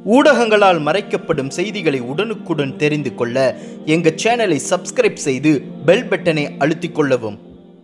ஊடகங்களால் மறைக்கப்படும் செய்திகளை உடனுக்குடன் தெரிந்து கொள்ள எங்கள் சேனலை சப்ஸ்கிரைப் செய்து பெல் பட்டனை அழுத்திக் கொள்ளவும்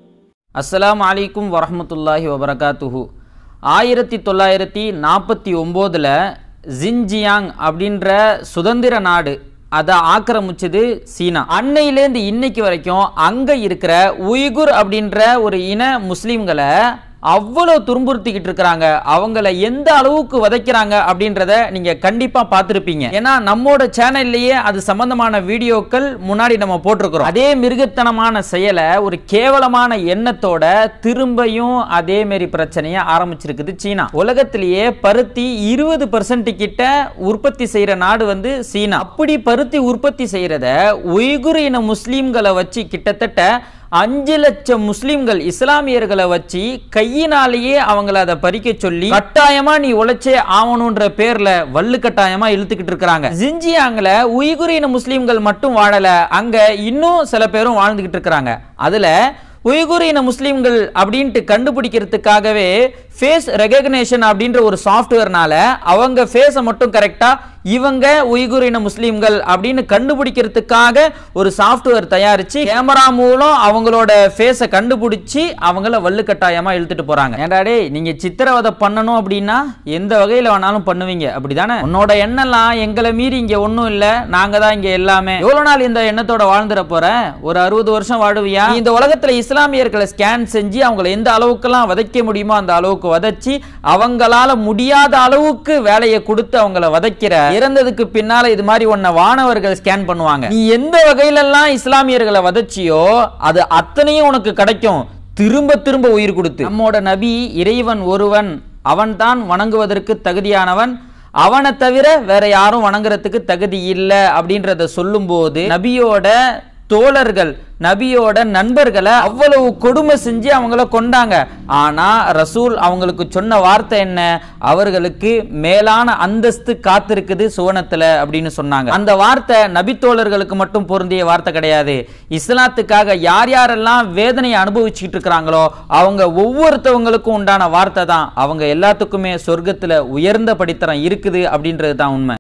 அஸ்ஸலாமு அலைக்கும் வரஹ்மத்துல்லாஹி வபரகாத்துஹு ஆயிரத்தி தொள்ளாயிரத்தி நாற்பத்தி ஒம்போதில் ஜின்ஜியாங் அப்படின்ற சுதந்திர நாடு அதை ஆக்கிரமிச்சது சீனா அன்னையிலேருந்து இன்னைக்கு வரைக்கும் அங்கே இருக்கிற உய்குர் அப்படின்ற ஒரு இன முஸ்லீம்களை அவ்வளோ துன்புறுத்திக்கிட்டு இருக்கிறாங்க அவங்கள எந்த அளவுக்கு வதைக்கிறாங்க அப்படின்றத நீங்க கண்டிப்பா பார்த்துருப்பீங்க ஏன்னா நம்மோட சேனல்லையே அது சம்பந்தமான வீடியோக்கள் முன்னாடி நம்ம போட்டிருக்கிறோம் அதே மிருகத்தனமான செயலை ஒரு கேவலமான எண்ணத்தோட திரும்பியும் அதே மாரி பிரச்சனையை ஆரம்பிச்சிருக்குது சீனா உலகத்திலேயே பருத்தி இருபது பர்சன்ட் கிட்ட உற்பத்தி செய்யற நாடு வந்து சீனா அப்படி பருத்தி உற்பத்தி செய்யறத உய்குர் இன முஸ்லீம்களை வச்சு கிட்டத்தட்ட அஞ்சு லட்சம் முஸ்லிம்கள் இஸ்லாமியர்களை வச்சு கையினாலேயே அவங்கள அதை பறிக்க சொல்லி கட்டாயமா நீ உழைச்சே ஆகணுன்ற பேர்ல வள்ளு கட்டாயமா இழுத்துக்கிட்டு இருக்கிறாங்க ஜிஞ்சியாங்ல உய்குரின முஸ்லிம்கள் மட்டும் வாழல அங்க இன்னும் சில பேரும் வாழ்ந்துகிட்டு இருக்கிறாங்க அதுல உய்குரின முஸ்லீம்கள் அப்படின்ட்டு கண்டுபிடிக்கிறதுக்காகவே ஃபேஸ் ரெகக்னேஷன் அப்படின்ற ஒரு சாஃப்ட்வேர்னால அவங்க ஃபேஸை மட்டும் கரெக்டாக இவங்க உய்குரின முஸ்லீம்கள் அப்படின்னு கண்டுபிடிக்கிறதுக்காக ஒரு சாஃப்ட்வேர் தயாரிச்சு கேமரா மூலம் அவங்களோட ஃபேஸை கண்டுபிடிச்சி அவங்கள வள்ளுக்கட்டாயமாக இழுத்துட்டு போறாங்க ஏன்டா டேய் நீங்க சித்திரவதை பண்ணணும் அப்படின்னா எந்த வகையில் வேணாலும் பண்ணுவீங்க அப்படிதானே உன்னோட எண்ணெல்லாம் எங்களை மீறி இங்க ஒன்றும் இல்லை நாங்க தான் இங்க எல்லாமே எவ்வளவு நாள் இந்த எண்ணத்தோட வாழ்ந்துட போற ஒரு அறுபது வருஷம் வாழுவியா நீ இந்த உலகத்துல இஸ்லாமியர்களை ஸ்கேன் செஞ்சு அவங்கள எந்த அளவுக்குலாம் வதைக்க முடியுமோ அந்த அளவுக்கு வதைச்சு அவங்களால முடியாத அளவுக்கு வேலையை கொடுத்து அவங்கள வதைக்கிற இறந்ததுக்கு பின்னால இது மாதிரி உன்னை வானவர்கள் ஸ்கேன் பண்ணுவாங்க நீ எந்த வகையிலெல்லாம் இஸ்லாமியர்களை வதைச்சியோ அது அத்தனையும் உனக்கு கிடைக்கும் திரும்ப திரும்ப உயிர் கொடுத்து நம்மோட நபி இறைவன் ஒருவன் அவன்தான் வணங்குவதற்கு தகுதியானவன் அவனை தவிர வேற யாரும் வணங்குறதுக்கு தகுதி இல்லை அப்படின்றத சொல்லும்போது நபியோட தோழர்கள் நபியோட நண்பர்களை அவ்வளவு கொடுமை செஞ்சு அவங்கள கொண்டாங்க ஆனா ரசூல் அவங்களுக்கு சொன்ன வார்த்தை என்ன அவர்களுக்கு மேலான அந்தஸ்து காத்திருக்குது சுவனத்துல அப்படின்னு சொன்னாங்க அந்த வார்த்தை நபி தோழர்களுக்கு மட்டும் பொருந்திய வார்த்தை கிடையாது இஸ்லாத்துக்காக யார் யாரெல்லாம் வேதனையை அனுபவிச்சுட்டு இருக்கிறாங்களோ அவங்க ஒவ்வொருத்தவங்களுக்கும் உண்டான வார்த்தை தான் அவங்க எல்லாத்துக்குமே சொர்க்கத்துல உயர்ந்த படித்தரம் இருக்குது அப்படின்றது தான் உண்மை